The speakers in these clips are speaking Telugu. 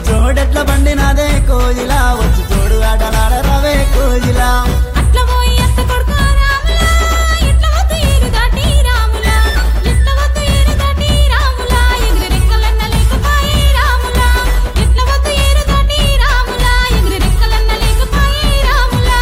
జోడెట్ల బండి నాదే కోజిలా వచ్చి జోడు ఆటలాడ రవే కోజిలా అట్ల పోయి అత్త కొడుకు రాములా ఇట్ల వద్దు ఏరు దాటి రాములా ఇట్ల వద్దు ఏరు దాటి రాములా ఎగిరి రెక్కలన్న లేకపాయే రాములా ఇట్ల వద్దు ఏరు దాటి రాములా ఎగిరి రెక్కలన్న లేకపాయే రాములా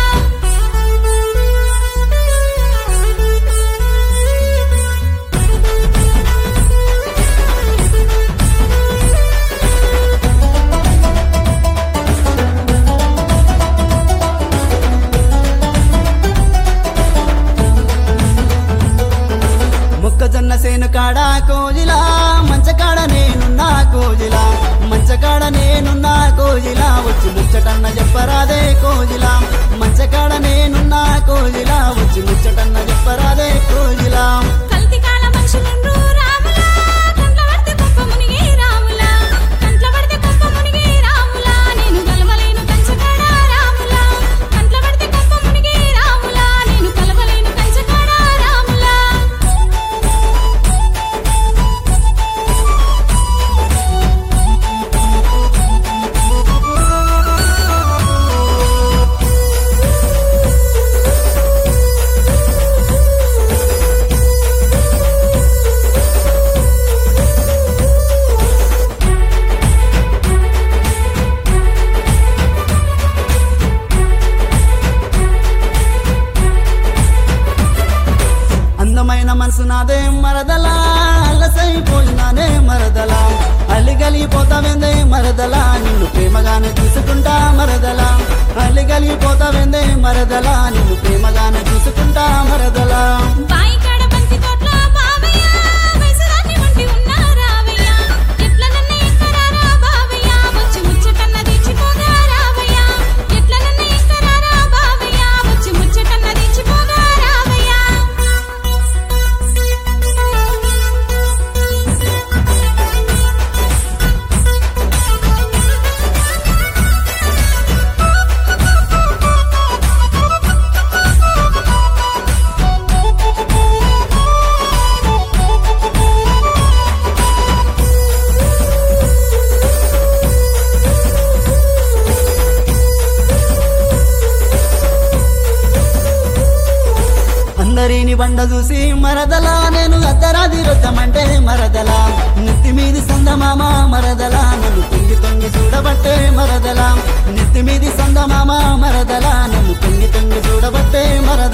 మొక్కజొన్న సేను కాడ కోజిలా మంచకాడ నేనున్నా కోజిలా మంచకాడ నేనున్నా కోజిలా వచ్చి ముచ్చటన్న చెప్పరాదే కోజిలా మంచకాడ నేనున్నా కోజిలా వచ్చి ముచ్చటన్న చెప్పరాదే కోజిలా కల్తీ కాల మనుషులుండ్రు రాములా కంట్ల పడితే కుప్ప మునిగే రాములా కంట్ల పడితే కుప్ప మునిగే రాములా నేను కలవలేను కంచకాడ రాములా కంట్ల పడితే కుప్ప మునిగే రాములా నేను కలవలేను కంచకాడ రాములా అందమైన మనసు నాదే మరదలా అల్లసైపోయినానే మరదలా అల్లిగలిగిపోతావేందే మరదలా నిన్ను ప్రేమగానే చూసుకుంటా మరదలా అల్లిగలిగిపోతావేందే మరదలా నిన్ను ప్రేమగానే చూసుకుంటా మరదలా బాయి కాడ బంతి తోట్ల బావయ్య వయసుదాన్ని వంటి ఉన్నా రావయ్య ఎట్ల నన్ను ఎక్కరారా బావయ్య వచ్చి ముచ్చటన్న తెచ్చిపోగా రావయ్య ఎట్ల నన్ను ఎక్కరారా బావయ్య వచ్చి ముచ్చటన్న తెచ్చిపోగా రావయ్య అందరిని బండ చూసి మరదలా నేను అద్దరాది రొద్దమంటే మరదలా నెత్తి మీది సందమామ మరదలా నన్ను తొంగి తొంగి చూడబట్టే మరదలా నెత్తి మీది సందమామ మరదలా నన్ను తొంగి తొంగి చూడబట్టే మరదలా